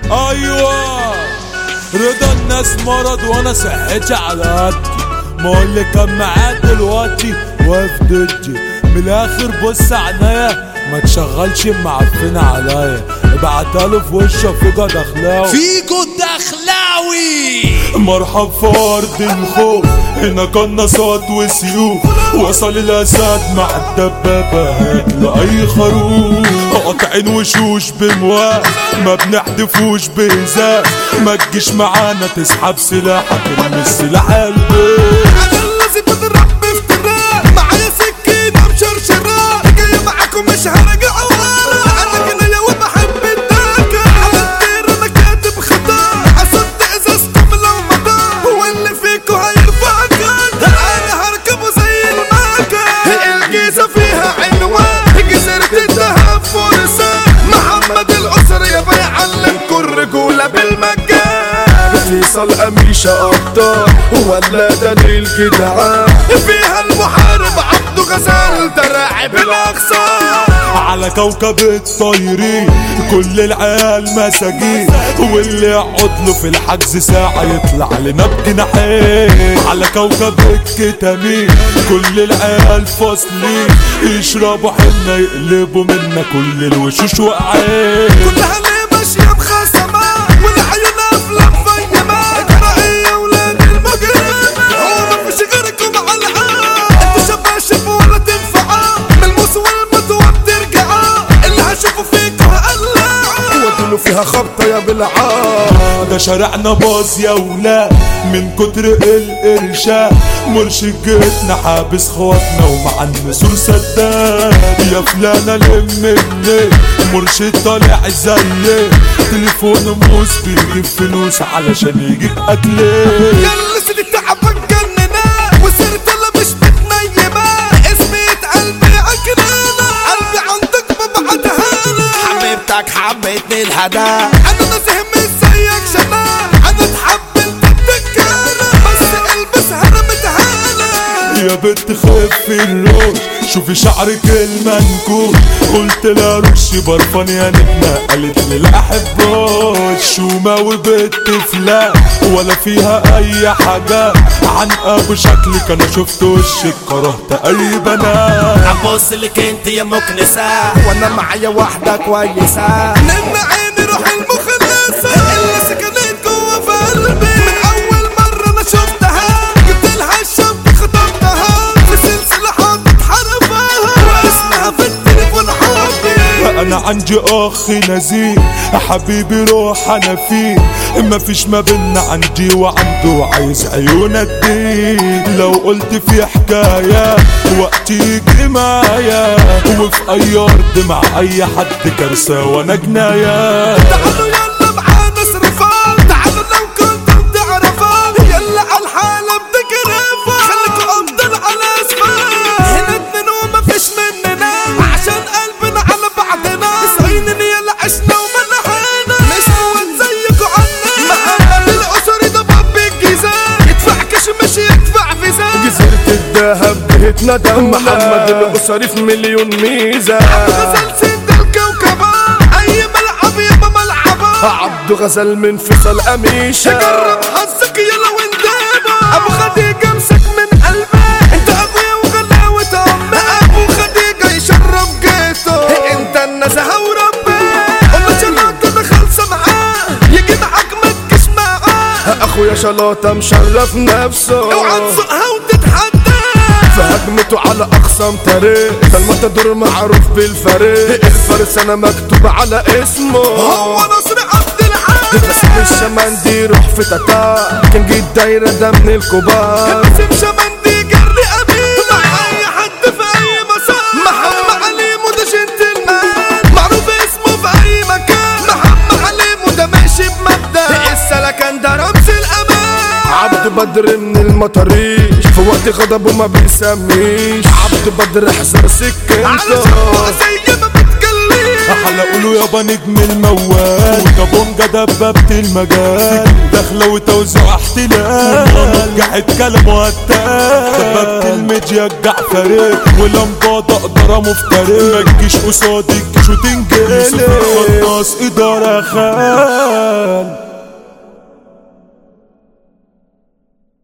ايوه رضا الناس مرض وانا صحتي على قدي ما اللي كان معاه دلوقتي واقف ضدي من الاخر بص عينيا ما تشغلش معفنة عليا ابعتها له في وشه فيجا دخلاوي فيجو الدخلاوي مرحب في ارض الخوف هنا كان نصات وسيوف وصل الاسد مع الدبابه لاي خروف قاطعين وشوش بمواس ما بنحدفوش بهزاز ما تجيش معانا تسحب سلاحك ارمي السلاح البيت انا الذي بضرب بافتراء معايا سكينة مشرشرة جاي معاكم مش هرجع ورا انا جناية وبحب الدكة عملت انا كاتب خطا حسبت ازازكم لو مضى هو اللي فيكو هيرفع كان انا هركبه زي المكان الجيزة فيها عنوان جزيرة الدهب فرسان محمد الأسر يبقى يعلمكم الرجولة بالمجان فيصل أميشة أبطال ولا دليل جدعان فيها المحارب عبده غزال دراعي بالأقصى على كوكب الطايرين كل العيال مساجين واللي يقعد له في الحجز ساعة يطلع لنا بجناحين على كوكب الكتامين كل العيال فاصلين يشربوا حنا يقلبوا منا كل الوشوش واقعين كلها ليه ماشية مخصمة والعيون أفلام فيمة جرائية ولاد المجرمة هو مفيش غيركم على العام انتوا شباشب ولا تنفعوا من الموس والمدوى بترجعوا اللي هشوفه فيكوا هقلعوا ودلوا فيها خبطة يا بالعام ده شارعنا باظ يا ولاد من كتر القرشة مرشد جيتنا حابس خواتنا ومع النسور سداد يا فلانة لم مني مرشد طالع زيي تليفون موس بيجيب فلوس علشان يجيب اكلي يلا سيدي تعبان جننا وسرت انا مش متنيمة اسمي قلبي عكنانة قلبي عندك ببعتها لك حبيبتك حبيتني الهدى انا نازه مش زيك شنا انا اتحبلت الدكانة بس البسها انا متهانة يا بنت خفي الروش شوفي شعرك المنكوش قلت لها رشي برفان يا نجمة قالت لي لا احبوش شومة وبنت فلان ولا فيها اي حاجة عن ابو شكلك انا شفت وشك كرهت اي بنات ابص لك انت يا مكنسة وانا معايا واحدة كويسة نم عيني روح المخلصة اللي سكنت جوا في قلبي من اول مرة انا شفتها جبت لها الشنطة خطبتها في سلسلة حاطط حرفها واسمها في التليفون حبي انا عندي اخ نزيه حبيبي روح انا فيه مفيش ما بينا عندي وعنده عايز عيون اديه لو قلت في حكاية وقت يجي معايا وفي اي ارض مع اي حد كارثة وانا جناية تعالوا يلا معانا صرفان تعالوا لو كنتم تعرفان يلا على الحالة بدك رفا خليكوا افضل على اسفل هنا اتنين وما فيش مننا عشان قلبنا على بعضنا سعينين يلا عشنا ومنحنا مش نقول زيكوا عنا محمد الاسري ده باب الجيزة يدفع كاش مش يدفع فيزا جزيرة الذهب بيتنا دم محمد الأسري في مليون ميزة غزل سند الكوكبة اي ملعب يبقى ملعبة عبده غزل من فيصل أميشة جرب حظك يلا وندابة ابو خديجة امسك من قلبك انت ابويا وغلاوة امك ابو خديجة يشرف جيته انت النزهة وربك ام شلاطة انا خالصة معاه يجي معاك ما تجيش معاه أخويا شلاطة مشرف نفسه اوعى تسوقها وتتحدى في هجمته على أقسام تاريخ ده المتدور معروف بالفريق الفارس أنا مكتوب على اسمه هو نصر عبد العال نسيب الشمان دي روح في تتا كان جيت دايرة ده من الكبار نسيب شمن دي جري امين مع اي حد في اي مسار محمد عليم وده جنتلمان معروف اسمه في اي مكان محمد عليم وده ماشي بمبدأ السلكان ده رمز الامان عبد بدر من المطريش في وقت غضبه ما بيسميش عبد بدر حسن على سكنته شبه زي ما بتكلم حلقوا له يابا نجم الموال وكابونجا دبابة المجال داخلة وتوزيع احتلال نجحت كلام وقتال دبابة الميديا الجعفري ولمبادة اقدر مفتري ما تجيش قصادي الجيش وتنجلي مجرس إدارة خان